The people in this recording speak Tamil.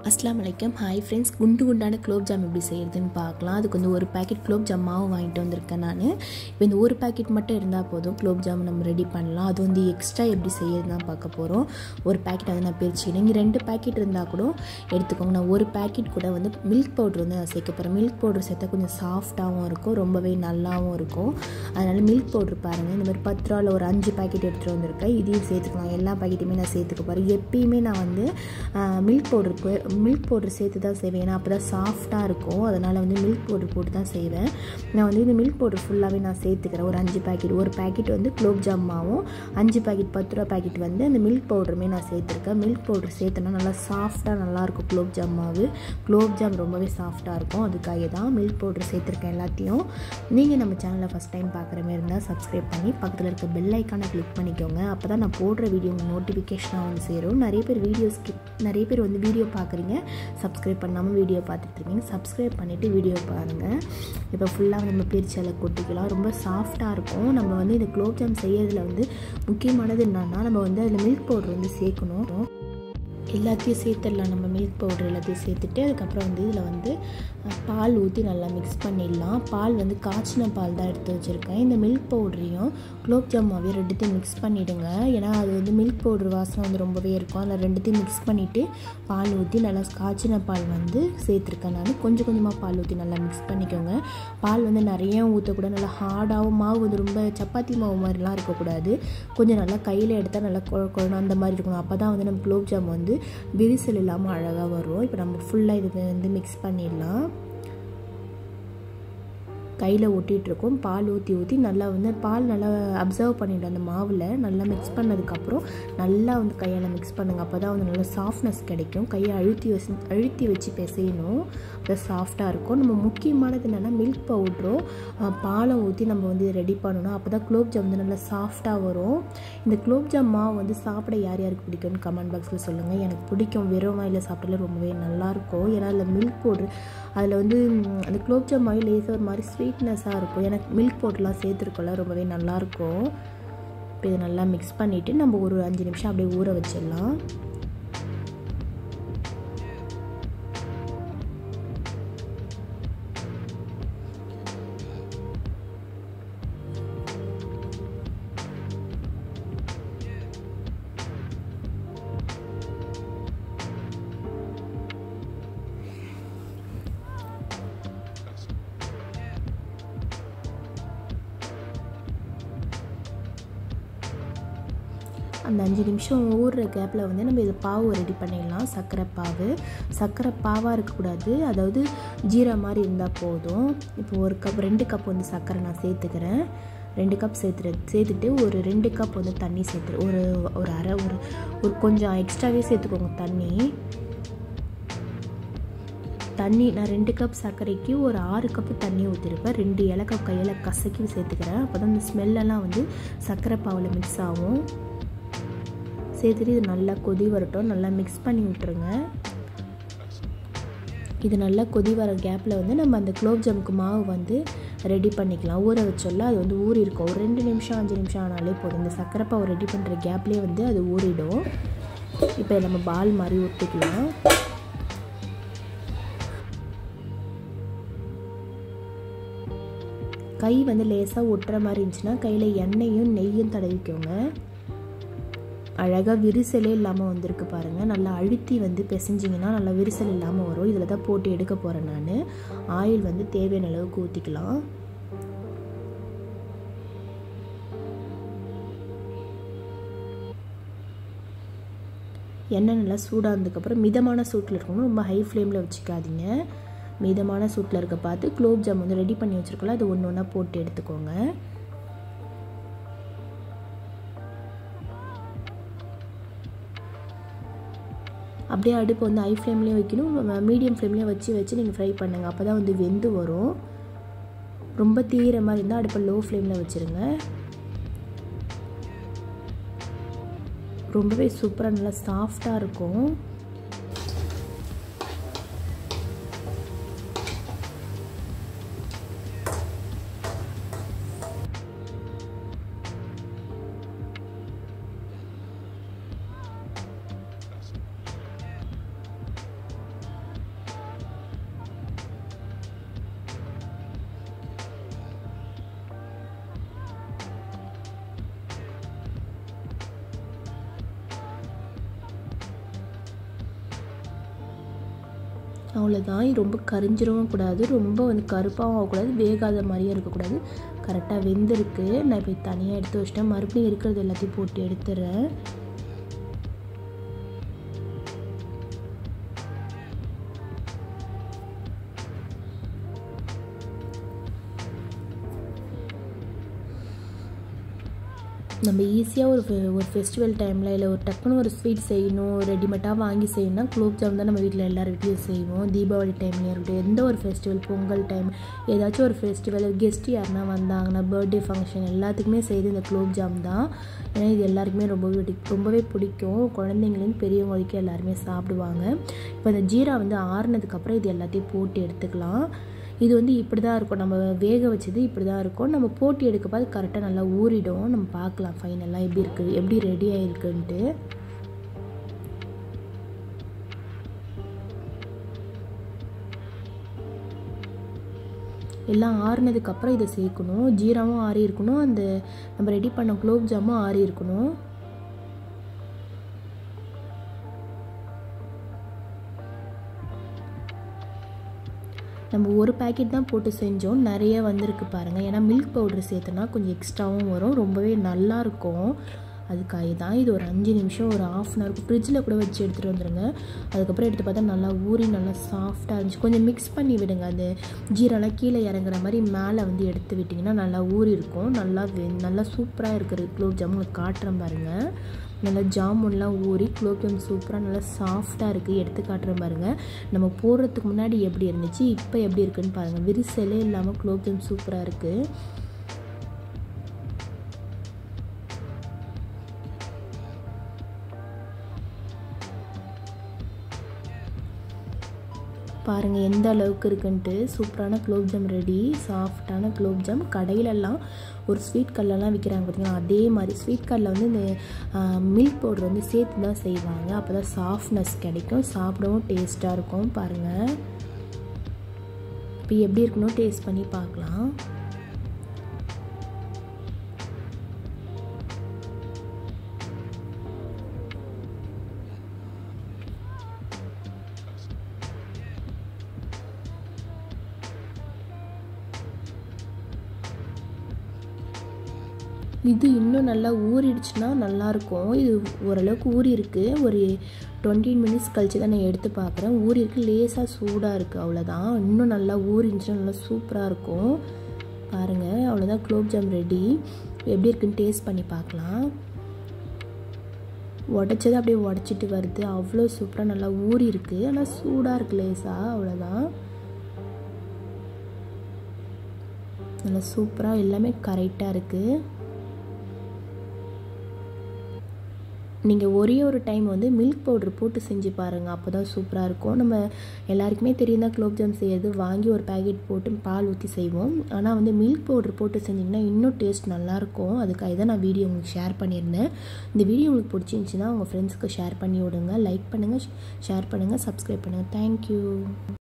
அஸ்லாம் வலைக்கம் ஹாய் ஃப்ரெண்ட்ஸ் குண்டு குண்டான குலோப் ஜாம் எப்படி செய்கிறதுன்னு பார்க்கலாம் அதுக்கு வந்து ஒரு பேக்கெட் குலோப் ஜாம் மாவு வாங்கிட்டு வந்திருக்கேன் நான் இப்போ இந்த ஒரு பேக்கெட் மட்டும் இருந்தால் போதும் குலோப் ஜாம் நம்ம ரெடி பண்ணலாம் அது வந்து எக்ஸ்ட்ரா எப்படி செய்யறது தான் பார்க்க போகிறோம் ஒரு பேக்கெட் அதை நான் பிரிச்சுக்கிறேன் இங்கே ரெண்டு பேக்கெட் இருந்தால் கூட எடுத்துக்கோங்க நான் ஒரு பேக்கெட் கூட வந்து மில்க் பவுடர் வந்து நான் சேர்க்க போகிறேன் மில்க் பவுடர் சேர்த்தா கொஞ்சம் சாஃப்டாகவும் இருக்கும் ரொம்பவே நல்லாவும் இருக்கும் அதனால் மில்க் பவுடர் பாருங்கள் இந்த மாதிரி பத்து ரூபாவில் ஒரு அஞ்சு பேக்கெட் எடுத்துகிட்டு வந்திருக்கேன் இதையும் சேர்த்துக்கலாம் எல்லா பேக்கெட்டுமே நான் சேர்த்துக்க போகிறேன் எப்பயுமே நான் வந்து மில்க் பவுடர் மில்க் பவுடர் சேர்த்து தான் செய்வேன் ஏன்னா அப்போ தான் சாஃப்டாக இருக்கும் அதனால் வந்து மில்க் பவுடர் போட்டு தான் செய்வேன் நான் வந்து இந்த மில்க் பவுடர் ஃபுல்லாகவே நான் சேர்த்துக்கிறேன் ஒரு அஞ்சு பேக்கெட் ஒரு பேக்கெட் வந்து குலோப் ஜாம் மாவும் அஞ்சு பேக்கெட் பத்து ரூபா பேக்கெட் வந்து அந்த மில்க் பவுடருமே நான் சேர்த்துருக்கேன் மில்க் பவுடர் சேர்த்தோன்னா நல்லா சாஃப்டாக நல்லாயிருக்கும் குலோப் ஜாம் மாவு குலோப் ஜாம் ரொம்பவே சாஃப்டாக இருக்கும் அதுக்காக தான் மில்க் பவுடர் சேர்த்துருக்கேன் எல்லாத்தையும் நீங்கள் நம்ம சேனலை ஃபஸ்ட் டைம் பார்க்குற மாதிரி இருந்தால் சப்ஸ்கிரைப் பண்ணி பக்கத்தில் இருக்க பெல் ஐக்கானை கிளிக் பண்ணிக்கோங்க அப்போ தான் நான் போடுற வீடியோ உங்கள் நோட்டிஃபிகேஷனாக வந்து சேரும் நிறைய பேர் வீடியோஸ் நிறைய பேர் வந்து வீடியோ பார்க்குறீங்க சப்ஸ்கிரைப் பண்ணாமல் வீடியோ பார்த்துட்டு இருக்கீங்க சப்ஸ்கிரைப் பண்ணிவிட்டு வீடியோ பாருங்கள் இப்போ ஃபுல்லாக நம்ம பிரிச்சலை கொட்டிக்கலாம் ரொம்ப சாஃப்டாக இருக்கும் நம்ம வந்து இந்த குலோப் ஜாம் செய்யறதுல வந்து முக்கியமானது என்னன்னா நம்ம வந்து அதில் மில்க் பவுடர் வந்து சேர்க்கணும் எல்லாத்தையும் சேர்த்துடலாம் நம்ம மில்க் பவுடர் எல்லாத்தையும் சேர்த்துட்டு அதுக்கப்புறம் வந்து இதில் வந்து பால் ஊற்றி நல்லா மிக்ஸ் பண்ணிடலாம் பால் வந்து காய்ச்சின பால் தான் எடுத்து வச்சுருக்கேன் இந்த மில்க் பவுடரையும் குலோப் ஜாம் மாவையும் ரெண்டுத்தையும் மிக்ஸ் பண்ணிவிடுங்க ஏன்னா அது வந்து மில்க் பவுடர் வாசனை வந்து ரொம்பவே இருக்கும் அதில் ரெண்டுத்தையும் மிக்ஸ் பண்ணிவிட்டு பால் ஊற்றி நல்லா காய்ச்சின பால் வந்து சேர்த்துருக்கேன் நான் கொஞ்சம் கொஞ்சமாக பால் ஊற்றி நல்லா மிக்ஸ் பண்ணிக்கோங்க பால் வந்து நிறைய ஊற்றக்கூடாது நல்லா ஹார்டாகவும் மாவு வந்து ரொம்ப சப்பாத்தி மாவு மாதிரிலாம் இருக்கக்கூடாது கொஞ்சம் நல்லா கையில் எடுத்தால் நல்லா குழ குழணும் அந்த மாதிரி இருக்கணும் அப்போ தான் வந்து நம்ம குலோப் ஜாம் வந்து விரிசல் இல்லாமல் அழகாக வரும் இப்போ நம்ம ஃபுல்லாக இது வந்து மிக்ஸ் பண்ணிடலாம் கையில் ஒட்டிகிட்ருக்கோம் பால் ஊற்றி ஊற்றி நல்லா வந்து பால் நல்லா அப்சர்வ் பண்ணிவிடும் அந்த மாவில் நல்லா மிக்ஸ் பண்ணதுக்கப்புறம் நல்லா வந்து கையால் மிக்ஸ் பண்ணுங்கள் அப்போ தான் வந்து நல்லா சாஃப்ட்னஸ் கிடைக்கும் கையை அழுத்தி வச்சு அழுத்தி வச்சு பிசையணும் அப்போ சாஃப்டாக இருக்கும் நம்ம முக்கியமானது என்னென்னா மில்க் பவுட்ரும் பாலை ஊற்றி நம்ம வந்து ரெடி பண்ணணும் அப்போ தான் குலோப் ஜாம் வந்து நல்லா சாஃப்டாக வரும் இந்த குலோப் ஜாம் மாவு வந்து சாப்பிட யார் யாருக்கு பிடிக்கும்னு கமெண்ட் பாக்ஸில் சொல்லுங்கள் எனக்கு பிடிக்கும் வெறும் வாயில் சாப்பிட்டாலே ரொம்பவே நல்லாயிருக்கும் ஏன்னா அதில் மில்க் பவுட்ரு அதில் வந்து அந்த குலோப் ஜாம் மாவு லேசாக ஒரு மாதிரி ஸ்வீட்னஸாக இருக்கும் எனக்கு மில்க் பவுடர்லாம் சேர்த்துருக்கோம்ல ரொம்பவே நல்லாயிருக்கும் இப்போ இதை நல்லா மிக்ஸ் பண்ணிவிட்டு நம்ம ஒரு அஞ்சு நிமிஷம் அப்படியே ஊற வச்சிடலாம் அந்த அஞ்சு நிமிஷம் ஊறுற கேப்பில் வந்து நம்ம இது பாவு ரெடி பண்ணிடலாம் சர்க்கரை பாவு சர்க்கரை பாவாக இருக்கக்கூடாது அதாவது ஜீரா மாதிரி இருந்தால் போதும் இப்போ ஒரு கப் ரெண்டு கப் வந்து சர்க்கரை நான் சேர்த்துக்கிறேன் ரெண்டு கப் சேர்த்துட்டு சேர்த்துட்டு ஒரு ரெண்டு கப் வந்து தண்ணி சேர்த்துரு ஒரு ஒரு அரை ஒரு ஒரு கொஞ்சம் எக்ஸ்ட்ராவே சேர்த்துக்கோங்க தண்ணி தண்ணி நான் ரெண்டு கப் சர்க்கரைக்கு ஒரு ஆறு கப்பு தண்ணி ஊற்றிருப்பேன் ரெண்டு ஏலக்காய் கையில் கசக்கி சேர்த்துக்கிறேன் அப்போ தான் அந்த ஸ்மெல்லெல்லாம் வந்து சர்க்கரை பாவில் மிக்ஸ் ஆகும் சேர்த்துட்டு இது நல்லா கொதி வரட்டும் நல்லா மிக்ஸ் பண்ணி விட்டுருங்க இது நல்லா கொதி வர கேப்பில் வந்து நம்ம அந்த குலோப் ஜாமுக்கு மாவு வந்து ரெடி பண்ணிக்கலாம் ஊற வச்சோல்ல அது வந்து ஊறி இருக்கும் ஒரு ரெண்டு நிமிஷம் அஞ்சு நிமிஷம் ஆனாலே போதும் இந்த சர்க்கரை பாவு ரெடி பண்ணுற கேப்லேயே வந்து அது ஊறிடும் இப்போ நம்ம பால் மாதிரி ஊற்றிக்கலாம் கை வந்து லேசாக ஒட்டுற மாதிரி இருந்துச்சுன்னா கையில் எண்ணெயும் நெய்யும் தடவிக்கோங்க அழகாக விரிசலே இல்லாமல் வந்திருக்கு பாருங்கள் நல்லா அழுத்தி வந்து பிசைஞ்சிங்கன்னா நல்லா விரிசல் இல்லாமல் வரும் இதில் தான் போட்டு எடுக்க போகிறேன் நான் ஆயில் வந்து தேவையான அளவுக்கு ஊற்றிக்கலாம் எண்ணெய் நல்லா சூடாக இருந்ததுக்கப்புறம் மிதமான சூட்டில் இருக்கணும் ரொம்ப ஹை ஃப்ளேமில் வச்சுக்காதீங்க மிதமான சூட்டில் இருக்க பார்த்து குலோப் ஜாம் வந்து ரெடி பண்ணி வச்சுருக்கோம்ல அது ஒன்று ஒன்றா போட்டு எடுத்துக்கோங்க அப்படியே அடுப்பு வந்து ஹை ஃப்ளேம்லேயும் வைக்கணும் மீடியம் ஃப்ளேம்லேயும் வச்சு வச்சு நீங்கள் ஃப்ரை பண்ணுங்கள் அப்போ தான் வந்து வெந்து வரும் ரொம்ப தீர மாதிரி இருந்தால் அடுப்பை லோ ஃப்ளேமில் வச்சுருங்க ரொம்பவே சூப்பராக நல்லா சாஃப்டாக இருக்கும் அவ்வளோதான் இது ரொம்ப கரிஞ்சிடவும் கூடாது ரொம்ப வந்து கருப்பாகவும் ஆகக்கூடாது வேகாத மாதிரியும் இருக்கக்கூடாது கரெக்டாக வெந்திருக்கு நான் இப்போ தனியாக எடுத்து வச்சிட்டேன் மறுபடியும் இருக்கிறது எல்லாத்தையும் போட்டு எடுத்துடுறேன் நம்ம ஈஸியாக ஒரு ஃபெ- ஒரு ஃபெஸ்டிவல் டைமில் இல்லை ஒரு டக்குன்னு ஒரு ஸ்வீட் செய்யணும் ரெடிமேடாக வாங்கி செய்யணும்னா குலோப் ஜாம் தான் நம்ம வீட்டில் எல்லார் வீட்லேயும் செய்வோம் தீபாவளி டைம்லேயும் இருக்கட்டும் எந்த ஒரு ஃபெஸ்டிவல் பொங்கல் டைம் ஏதாச்சும் ஒரு ஃபெஸ்டிவல் கெஸ்ட் யாருனா வந்தாங்கன்னா பர்த்டே ஃபங்க்ஷன் எல்லாத்துக்குமே செய்து இந்த குலோப் ஜாம் தான் ஏன்னா இது எல்லாருக்குமே ரொம்பவே பிடி ரொம்பவே பிடிக்கும் குழந்தைங்கலேருந்து பெரியவங்க வரைக்கும் எல்லாருமே சாப்பிடுவாங்க இப்போ இந்த ஜீரா வந்து ஆறுனதுக்கப்புறம் இது எல்லாத்தையும் போட்டு எடுத்துக்கலாம் இது வந்து இப்படி தான் இருக்கும் நம்ம வேக வச்சது இப்படி தான் இருக்கும் நம்ம போட்டி எடுக்க பார்த்து கரெக்டாக நல்லா ஊறிடும் நம்ம பார்க்கலாம் ஃபைனலாக எப்படி இருக்குது எப்படி ரெடி ஆகிருக்குன்ட்டு எல்லாம் ஆறுனதுக்கப்புறம் இதை சேர்க்கணும் ஜீராவும் ஆறி இருக்கணும் அந்த நம்ம ரெடி பண்ண குலோப் ஜாமும் ஆறி இருக்கணும் நம்ம ஒரு பேக்கெட் தான் போட்டு செஞ்சோம் நிறைய வந்திருக்கு பாருங்கள் ஏன்னா மில்க் பவுடர் சேர்த்தோன்னா கொஞ்சம் எக்ஸ்ட்ராவும் வரும் ரொம்பவே நல்லா இருக்கும் அதுக்காக தான் இது ஒரு அஞ்சு நிமிஷம் ஒரு ஆஃப் அன் ஹவர் ஃப்ரிட்ஜில் கூட வச்சு எடுத்துகிட்டு வந்துடுங்க அதுக்கப்புறம் எடுத்து பார்த்தா நல்லா ஊறி நல்லா சாஃப்டாக இருந்துச்சு கொஞ்சம் மிக்ஸ் பண்ணி விடுங்க அந்த ஜீரெல்லாம் கீழே இறங்குற மாதிரி மேலே வந்து எடுத்து விட்டிங்கன்னா நல்லா ஊறி இருக்கும் நல்லா வெ நல்லா சூப்பராக இருக்கிற குலோப் ஜாமுன் உங்களுக்கு காட்டுறேன் பாருங்கள் நல்லா ஜாமுன்லாம் ஊறி குலோப் ஜாம் சூப்பராக நல்லா சாஃப்டாக இருக்குது எடுத்து காட்டுறேன் பாருங்கள் நம்ம போடுறதுக்கு முன்னாடி எப்படி இருந்துச்சு இப்போ எப்படி இருக்குன்னு பாருங்கள் விரிசலே இல்லாமல் குலோப் ஜாம் சூப்பராக இருக்குது பாருங்கள் எந்த அளவுக்கு இருக்குன்ட்டு சூப்பரான குலோப் ஜாம் ரெடி சாஃப்டான குலோப் ஜாம் கடையிலெல்லாம் ஒரு ஸ்வீட் கடலெலாம் விற்கிறாங்க பார்த்தீங்கன்னா அதே மாதிரி ஸ்வீட் கடலில் வந்து இந்த மில்க் பவுடர் வந்து சேர்த்து தான் செய்வாங்க அப்போ தான் சாஃப்ட்னஸ் கிடைக்கும் சாப்பிடவும் டேஸ்ட்டாக இருக்கும் பாருங்கள் இப்போ எப்படி இருக்கணும் டேஸ்ட் பண்ணி பார்க்கலாம் இது இன்னும் நல்லா ஊறிடுச்சுன்னா நல்லாயிருக்கும் இது ஓரளவுக்கு ஊறி இருக்குது ஒரு டுவெண்ட்டி மினிட்ஸ் கழிச்சு தான் நான் எடுத்து பார்க்குறேன் ஊறி இருக்கு லேசாக சூடாக இருக்குது அவ்வளோதான் இன்னும் நல்லா ஊறிடுச்சுன்னா நல்லா சூப்பராக இருக்கும் பாருங்கள் அவ்வளோதான் குலோப் ஜாம் ரெடி எப்படி இருக்குன்னு டேஸ்ட் பண்ணி பார்க்கலாம் உடச்சது அப்படியே உடச்சிட்டு வருது அவ்வளோ சூப்பராக நல்லா ஊறி இருக்குது ஆனால் சூடாக இருக்குது லேசாக அவ்வளோதான் நல்லா சூப்பராக எல்லாமே கரெக்டாக இருக்குது நீங்கள் ஒரே ஒரு டைம் வந்து மில்க் பவுடர் போட்டு செஞ்சு பாருங்கள் அப்போ தான் சூப்பராக இருக்கும் நம்ம எல்லாருக்குமே தெரியும் தான் குலோப் ஜாம் செய்யறது வாங்கி ஒரு பேக்கெட் போட்டு பால் ஊற்றி செய்வோம் ஆனால் வந்து மில்க் பவுடர் போட்டு செஞ்சிங்கன்னா இன்னும் டேஸ்ட் நல்லாயிருக்கும் அதுக்காக தான் நான் வீடியோ உங்களுக்கு ஷேர் பண்ணியிருந்தேன் இந்த வீடியோ உங்களுக்கு பிடிச்சிருந்துச்சின்னா உங்கள் ஃப்ரெண்ட்ஸுக்கு ஷேர் பண்ணி விடுங்க லைக் பண்ணுங்கள் ஷேர் பண்ணுங்கள் சப்ஸ்கிரைப் பண்ணுங்கள் தேங்க்யூ